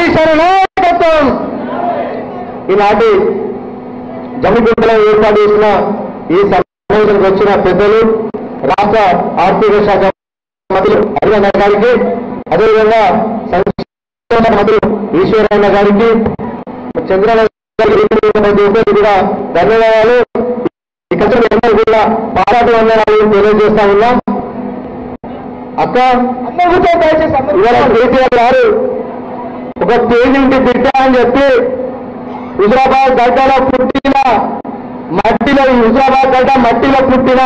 హరీష్ అన్న నాయకత్వం ఈనాటి జమ్మిగుంటలో ఏర్పాటు చేసిన ఈ సమావేశానికి వచ్చిన పెద్దలు రాష్ట్ర ఆర్థిక శాఖ మంత్రులు అరవింద్ గారికి అదేవిధంగా సంక్షేమ మంత్రులు ఈశ్వరన్న గారికి చంద్రబాబు గారికి కూడా ధన్యవాదాలు ఇక్కడ అందరూ కూడా పారాట వందనాలు తెలియజేస్తా ఉన్నాం అక్క ఇవాళ కేసీఆర్ గారు ఒక తేలింటి బిడ్డ అని చెప్పి హుజరాబాద్ గడ్డలో పుట్టిన మట్టిలో ఈ హుజరాబాద్ గడ్డ మట్టిలో పుట్టిన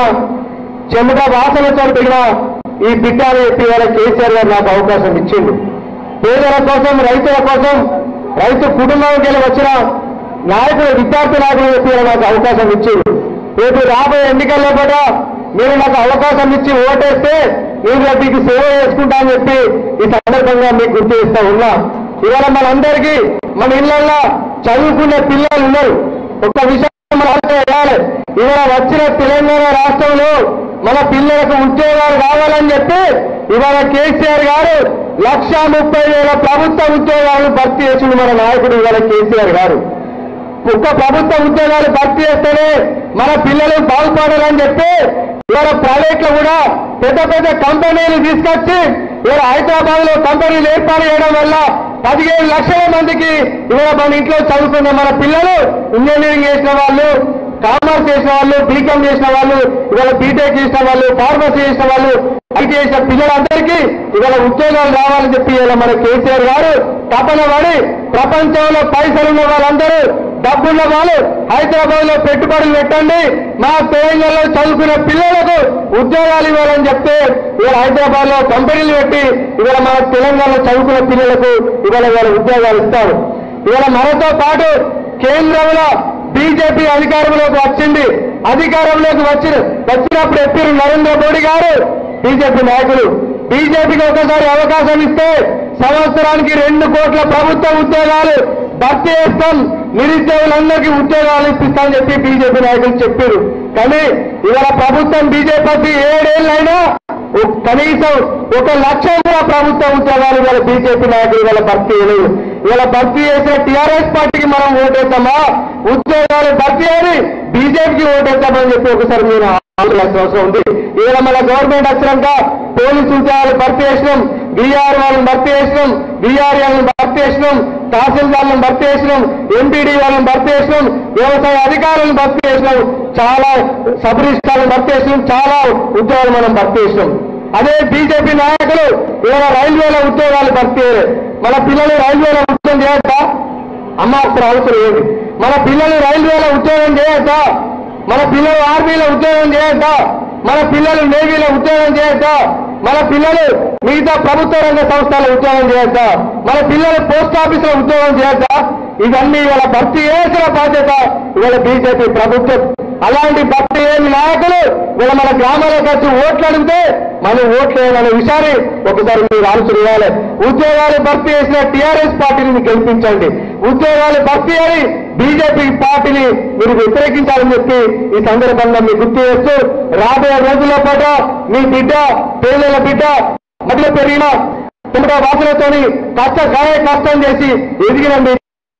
చెమట వాసనతో దిగిన ఈ బిడ్డ అని చెప్పి వాళ్ళ కేసీఆర్ గారు నాకు అవకాశం ఇచ్చిండు పేదల కోసం రైతుల కోసం రైతు కుటుంబానికి వెళ్ళి వచ్చిన నాయకులు విద్యార్థి నాయకులు చెప్పి వాళ్ళ నాకు అవకాశం ఇచ్చిండు రేపు రాబోయే ఎన్నికల్లో కూడా మీరు నాకు అవకాశం ఇచ్చి ఓటేస్తే నేను రేపు మీకు సేవ చేసుకుంటా అని చెప్పి ఈ సందర్భంగా మీకు గుర్తు చేస్తా ఉన్నా ఇవాళ మనందరికీ మన ఇళ్లలో చదువుకునే పిల్లలు ఉన్నారు ఒక్క విషయం మనం అర్థం చేయాలి ఇవాళ వచ్చిన తెలంగాణ రాష్ట్రంలో మన పిల్లలకు ఉద్యోగాలు కావాలని చెప్పి ఇవాళ కేసీఆర్ గారు లక్ష ముప్పై వేల ప్రభుత్వ ఉద్యోగాలను భర్తీ చేసిండు మన నాయకుడు ఇవాళ కేసీఆర్ గారు ఒక్క ప్రభుత్వ ఉద్యోగాలు భర్తీ చేస్తేనే మన పిల్లలు బాగుపడాలని చెప్పి ఇవాళ ప్రైవేట్ లో కూడా పెద్ద పెద్ద కంపెనీలు తీసుకొచ్చి ఇవాళ హైదరాబాద్ లో కంపెనీలు ఏర్పాటు చేయడం వల్ల పదిహేను లక్షల మందికి ఇవాళ మన ఇంట్లో చదువుకున్న మన పిల్లలు ఇంజనీరింగ్ చేసిన వాళ్ళు కామర్స్ చేసిన వాళ్ళు బీకామ్ చేసిన వాళ్ళు ఇవాళ బీటెక్ చేసిన వాళ్ళు ఫార్మసీ చేసిన వాళ్ళు ఐటీ చేసిన పిల్లలందరికీ ఇవాళ ఉద్యోగాలు రావాలని చెప్పి ఇవాళ మన కేసీఆర్ గారు తపన పడి ప్రపంచంలో పైసలున్న వాళ్ళందరూ డబ్బున్న వాళ్ళు హైదరాబాద్ లో పెట్టుబడులు పెట్టండి మా తెలంగాణలో చదువుకున్న పిల్లలకు ఉద్యోగాలు ఇవ్వాలని చెప్తే ఇవాళ హైదరాబాద్ లో కంపెనీలు పెట్టి ఇవాళ మన తెలంగాణలో చదువుకున్న పిల్లలకు ఇవాళ ఇవాళ ఉద్యోగాలు ఇస్తారు ఇవాళ మనతో పాటు కేంద్రంలో బీజేపీ అధికారంలోకి వచ్చింది అధికారంలోకి వచ్చిన వచ్చినప్పుడు ఎప్పిరు నరేంద్ర మోడీ గారు బీజేపీ నాయకులు బీజేపీకి ఒకసారి అవకాశం ఇస్తే సంవత్సరానికి రెండు కోట్ల ప్రభుత్వ ఉద్యోగాలు భర్తీ చేస్తాం నిరుద్యోగులందరికీ ఉద్యోగాలు ఇప్పిస్తామని చెప్పి బీజేపీ నాయకులు చెప్పారు కానీ ఇవాళ ప్రభుత్వం బీజేపీ ఏడేళ్ళైనా ఒ- కనీసం ఒక లక్ష కూడా ప్రభుత్వ ఉద్యోగాలు ఇవాళ బీజేపీ నాయకులు ఇవాళ భర్తీ చేయలేదు ఇవాళ భర్తీ చేసిన టీఆర్ఎస్ పార్టీకి మనం ఓటేస్తామా ఉద్యోగాలు భర్తీ అని బీజేపీకి ఓటేస్తామని చెప్పి ఒకసారి మీరు ఆలోచించాల్సిన అవసరం ఉంది ఇవాళ మన గవర్నమెంట్ వచ్చినాక పోలీసు ఉద్యోగాలు భర్తీ చేసినాం బీఆర్ వాళ్ళని భర్తీ చేసినాం బీఆర్ వాళ్ళని భర్తీ చేసినాం తహసీల్దార్లను భర్తీ చేసినాం ఎంపీడీ వాళ్ళని భర్తీ చేసినాం వ్యవసాయ అధికారులను భర్తీ చేసినాం చాలా సబ్ రిజిస్ట్రార్లను భర్తీ చేసినాం చాలా ఉద్యోగాలు మనం భర్తీ చేసినాం అదే బీజేపీ నాయకులు ఇవాళ రైల్వేల ఉద్యోగాలు భర్తీ చేయలేదు మన పిల్లలు రైల్వేల ఉద్యోగం చేయొచ్చా అమ్మ అసలు అవసరం ఏంటి మన పిల్లలు రైల్వేల ఉద్యోగం చేయొచ్చా మన పిల్లలు ఆర్మీలో ఉద్యోగం చేయొచ్చా మన పిల్లలు నేవీలో ఉద్యోగం చేయొచ్చా మన పిల్లలు మిగతా ప్రభుత్వ రంగ సంస్థల ఉద్యోగం చేయొచ్చా మన పిల్లలు పోస్ట్ ఆఫీసులో ఉద్యోగం చేయొచ్చా ఇవన్నీ ఇవాళ భర్తీ చేసిన బాధ్యత ఇవాళ బీజేపీ ప్రభుత్వం అలాంటి భర్తీ లేని నాయకులు ఇవాళ మన గ్రామాలకు వచ్చి ఓట్లు అడిగితే మనం ఓట్లు వేయాలనే విషయాన్ని ఒకసారి మీరు ఆలోచన చేయాలి ఉద్యోగాలు భర్తీ చేసిన టీఆర్ఎస్ పార్టీని గెలిపించండి ఉద్యోగాలు భర్తీ అని బీజేపీ పార్టీని మీరు వ్యతిరేకించాలని చెప్పి ఈ సందర్భంగా మీకు గుర్తు చేస్తూ రాబోయే రోజుల్లో పాటు మీ బిడ్డ పేదల బిడ్డ మధ్యలో పెరిగిన తొమ్మిదో వాసనతోని కష్ట కాయ కష్టం చేసి ఎదిగిన మీ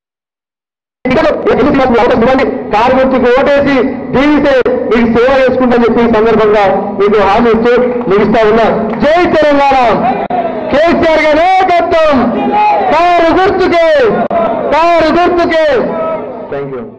బిడ్డలు ఎదురు మాకు అవకాశం ఇవ్వండి కారు గుర్తుకు ఓటేసి దీవిస్తే మీకు సేవ చేసుకుంటామని చెప్పి ఈ సందర్భంగా మీకు హామీ ఇస్తూ ముగిస్తా ఉన్నా జై తెలంగాణ కేసీఆర్ గారి నాయకత్వం కారు గుర్తుకే కారు గుర్తుకే థ్యాంక్ యూ